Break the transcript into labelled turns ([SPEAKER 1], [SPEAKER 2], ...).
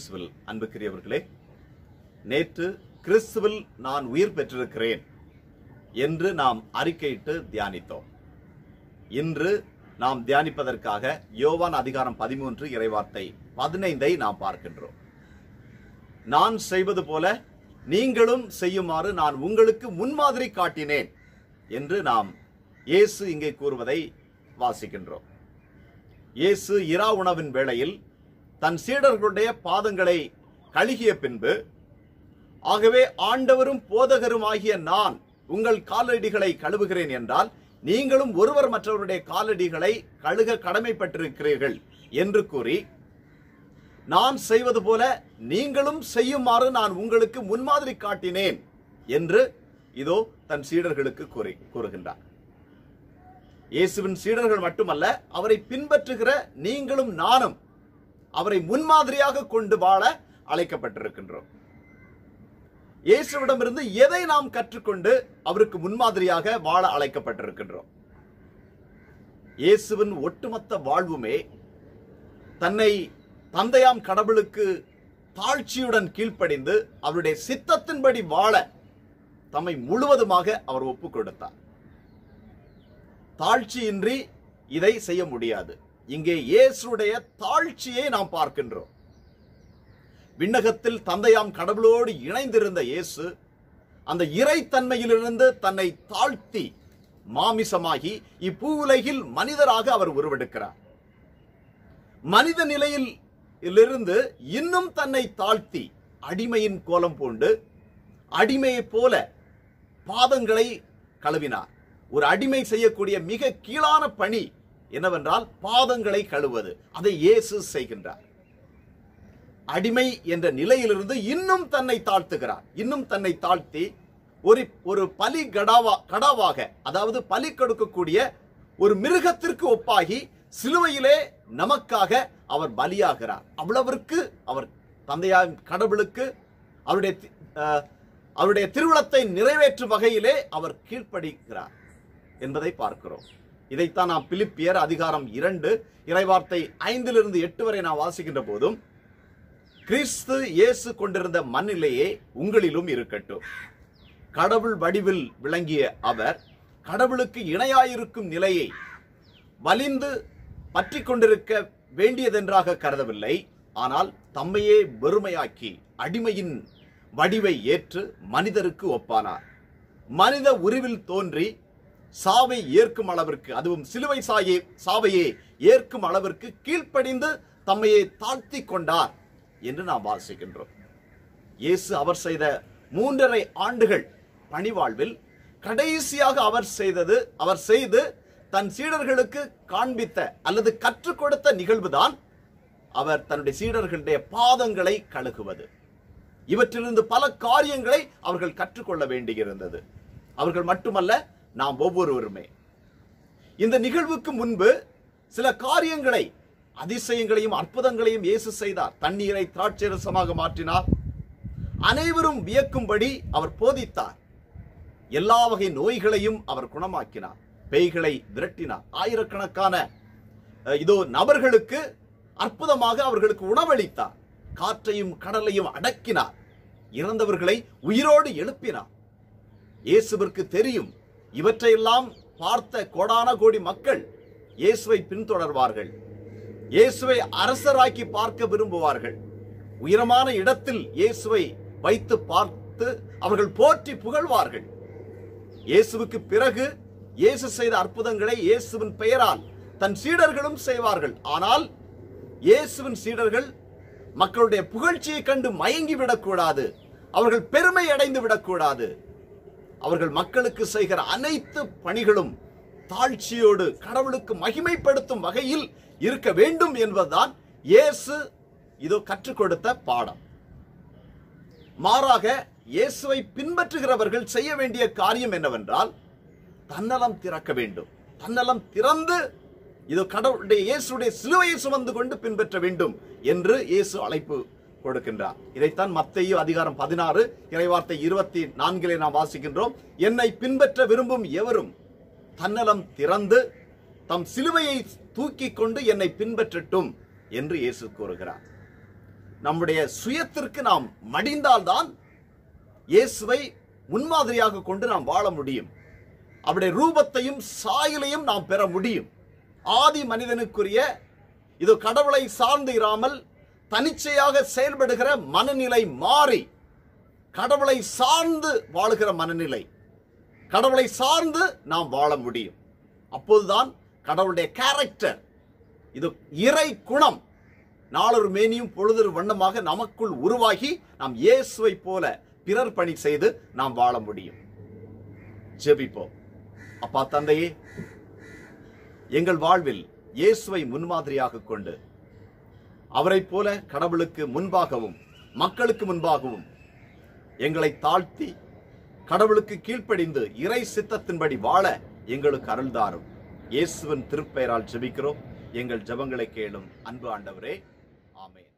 [SPEAKER 1] இயேசுவில் அன்புக்குரியவர்களே நேற்று கிறிஸ்துவில் நான் உயிர் பெற்றிருக்கிறேன் என்று நாம் அறிக்கையிட்டு தியானித்தோம் இன்று நாம் தியானிப்பதற்காக யோவான் அதிகாரம் பதிமூன்று இறைவார்த்தை பதினைந்தை நாம் பார்க்கின்றோம் நான் செய்வது போல நீங்களும் செய்யுமாறு நான் உங்களுக்கு முன்மாதிரி காட்டினேன் என்று நாம் இயேசு இங்கே கூறுவதை வாசிக்கின்றோம் இயேசு இரா உணவின் வேளையில் தன் சீடர்களுடைய பாதங்களை கழுகிய பின்பு ஆகவே ஆண்டவரும் போதகருமாகிய நான் உங்கள் காலடிகளை கழுவுகிறேன் என்றால் நீங்களும் ஒருவர் மற்றவருடைய காலடிகளை கழுக கடமைப்பட்டிருக்கிறீர்கள் என்று கூறி நான் செய்வது போல நீங்களும் செய்யுமாறு நான் உங்களுக்கு முன்மாதிரி காட்டினேன் என்று இதோ தன் சீடர்களுக்கு கூறி கூறுகின்றார் இயேசுவின் சீடர்கள் மட்டுமல்ல அவரை பின்பற்றுகிற நீங்களும் நானும் அவரை முன்மாதிரியாக கொண்டு வாழ அழைக்கப்பட்டிருக்கின்றோம் இயேசுவிடமிருந்து எதை நாம் கற்றுக்கொண்டு அவருக்கு முன்மாதிரியாக வாழ அழைக்கப்பட்டிருக்கின்றோம் இயேசுவின் ஒட்டுமொத்த வாழ்வுமே தன்னை தந்தையாம் கடவுளுக்கு தாழ்ச்சியுடன் கீழ்ப்படிந்து அவருடைய சித்தத்தின்படி வாழ தம்மை முழுவதுமாக அவர் ஒப்புக் கொடுத்தார் தாழ்ச்சியின்றி இதை செய்ய முடியாது இங்கே இயேசுடைய தாழ்ச்சியை நாம் பார்க்கின்றோம் விண்ணகத்தில் தந்தையாம் கடவுளோடு இணைந்திருந்த இயேசு அந்த இறைத்தன்மையிலிருந்து தன்னை தாழ்த்தி மாமிசமாகி இப்பூவுலகில் மனிதராக அவர் உருவெடுக்கிறார் மனித நிலையில் இருந்து இன்னும் தன்னை தாழ்த்தி அடிமையின் கோலம் பூண்டு அடிமையைப் போல பாதங்களை கழுவினார் ஒரு அடிமை செய்யக்கூடிய மிக கீழான பணி என்னவென்றால் பாதங்களை கழுவது அதை இயேசு செய்கின்றார் அடிமை என்ற நிலையிலிருந்து இன்னும் தன்னை தாழ்த்துகிறார் இன்னும் தன்னை தாழ்த்தி ஒரு ஒரு பலி கடாவா கடாவாக அதாவது பலி கொடுக்கக்கூடிய ஒரு மிருகத்திற்கு ஒப்பாகி சிலுவையிலே நமக்காக அவர் பலியாகிறார் அவ்வளவிற்கு அவர் தந்தையா கடவுளுக்கு அவருடைய தி- அஹ், அவருடைய திருவிழத்தை நிறைவேற்றும் வகையிலே அவர் கீழ்ப்படுகிறார் என்பதை பார்க்கிறோம் இதைத்தான் நாம் பிலிப்பியர் அதிகாரம் இரண்டு இறைவார்த்தை ஐந்திலிருந்து எட்டு வரை நாம் வாசிக்கின்ற போதும் கிறிஸ்து இயேசு கொண்டிருந்த மண்ணிலேயே உங்களிலும் இருக்கட்டும் கடவுள் வடிவில் விளங்கிய அவர் கடவுளுக்கு இணையாயிருக்கும் நிலையை வலிந்து பற்றி கொண்டிருக்க வேண்டியதென்றாக கருதவில்லை ஆனால் தம்மையே வெறுமையாக்கி அடிமையின் வடிவை ஏற்று மனிதருக்கு ஒப்பானார் மனித உருவில் தோன்றி சாவை ஏற்கும் அளவிற்கு அதுவும் சிலுவை சாயே சாவையே ஏற்கும் அளவிற்கு கீழ்ப்படிந்து தம்மையே தாழ்த்தி கொண்டார் என்று நாம் வாசிக்கின்றோம் இயேசு அவர் செய்த மூன்றரை ஆண்டுகள் பணிவாழ்வில் கடைசியாக அவர் செய்தது அவர் செய்து தன் சீடர்களுக்கு காண்பித்த அல்லது கற்றுக் கொடுத்த நிகழ்வுதான் அவர் தன்னுடைய சீடர்களுடைய பாதங்களை கழுகுவது இவற்றிலிருந்து பல காரியங்களை அவர்கள் கற்றுக்கொள்ள வேண்டியிருந்தது அவர்கள் மட்டுமல்ல நாம் ஒவ்வொருவருமே இந்த நிகழ்வுக்கு முன்பு சில காரியங்களை அதிசயங்களையும் அற்புதங்களையும் இயேசு செய்தார் தண்ணீரை திராட்சரசமாக மாற்றினார் அனைவரும் வியக்கும்படி அவர் போதித்தார் எல்லா வகை நோய்களையும் அவர் குணமாக்கினார் பேய்களை விரட்டினார் ஆயிரக்கணக்கான அஹ், இதோ நபர்களுக்கு அற்புதமாக அவர்களுக்கு உணவளித்தார் காற்றையும் கடலையும் அடக்கினார் இறந்தவர்களை உயிரோடு எழுப்பினார் இயேசுவிற்கு தெரியும் இவற்றையெல்லாம் பார்த்த கோடான கோடி மக்கள் இயேசுவை பின்தொடர்வார்கள் இயேசுவை அரசராக்கி பார்க்க விரும்புவார்கள் உயரமான இடத்தில் இயேசுவை வைத்து பார்த்து அவர்கள் போற்றி புகழ்வார்கள் இயேசுவுக்கு பிறகு இயேசு செய்த அற்புதங்களை இயேசுவின் பெயரால் தன் சீடர்களும் செய்வார்கள் ஆனால் இயேசுவின் சீடர்கள் மக்களுடைய புகழ்ச்சியை கண்டு மயங்கி விடக்கூடாது அவர்கள் பெருமை அடைந்து விடக்கூடாது அவர்கள் மக்களுக்கு செய்கிற அனைத்து பணிகளும் தாழ்ச்சியோடு கடவுளுக்கு மகிமைப்படுத்தும் வகையில் இருக்க வேண்டும் என்பதுதான் இயேசு இதோ கற்றுக் கொடுத்த பாடம் மாறாக இயேசுவை பின்பற்றுகிறவர்கள் செய்ய வேண்டிய காரியம் என்னவென்றால் தன்னலம் திறக்க வேண்டும் தன்னலம் திறந்து இது கடவுளுடைய இயேசுடைய சிலுவையை சுமந்து கொண்டு பின்பற்ற வேண்டும் என்று இயேசு அழைப்பு கொடுக்கின்றார் இதைத்தான் மத்தேயு அதிகாரம் பதினாறு இறைவார்த்தை இருபத்தி நான்கிலே நாம் வாசிக்கின்றோம் என்னை பின்பற்ற விரும்பும் எவரும் தன்னலம் திறந்து தம் சிலுவையை தூக்கிக் கொண்டு என்னை பின்பற்றட்டும் என்று இயேசு கூறுகிறார் நம்முடைய சுயத்திற்கு நாம் மடிந்தால்தான் இயேசுவை முன்மாதிரியாக கொண்டு நாம் வாழ முடியும் அவருடைய ரூபத்தையும் சாயலையும் நாம் பெற முடியும் ஆதி மனிதனுக்குரிய இது கடவுளை சார்ந்து இராமல் தனிச்சையாக செயல்படுகிற மனநிலை மாறி கடவுளை சார்ந்து வாழுகிற மனநிலை கடவுளை சார்ந்து நாம் வாழ முடியும் அப்போதுதான் கடவுளுடைய கேரக்டர் இது இறை குணம் நாளொரு மேனியும் பொழுதொரு வண்ணமாக நமக்குள் உருவாகி நாம் இயேசுவை போல பிறர் பணி செய்து நாம் வாழ முடியும் ஜெபிப்போம் அப்பா தந்தையே எங்கள் வாழ்வில் இயேசுவை முன்மாதிரியாக கொண்டு அவரைப் போல கடவுளுக்கு முன்பாகவும் மக்களுக்கு முன்பாகவும் எங்களை தாழ்த்தி கடவுளுக்கு கீழ்ப்படிந்து இறை சித்தத்தின்படி வாழ எங்களுக்கு அருள்தாரும் இயேசுவின் திருப்பெயரால் ஜெபிக்கிறோம் எங்கள் ஜெபங்களை கேளும் அன்பு ஆண்டவரே ஆமென்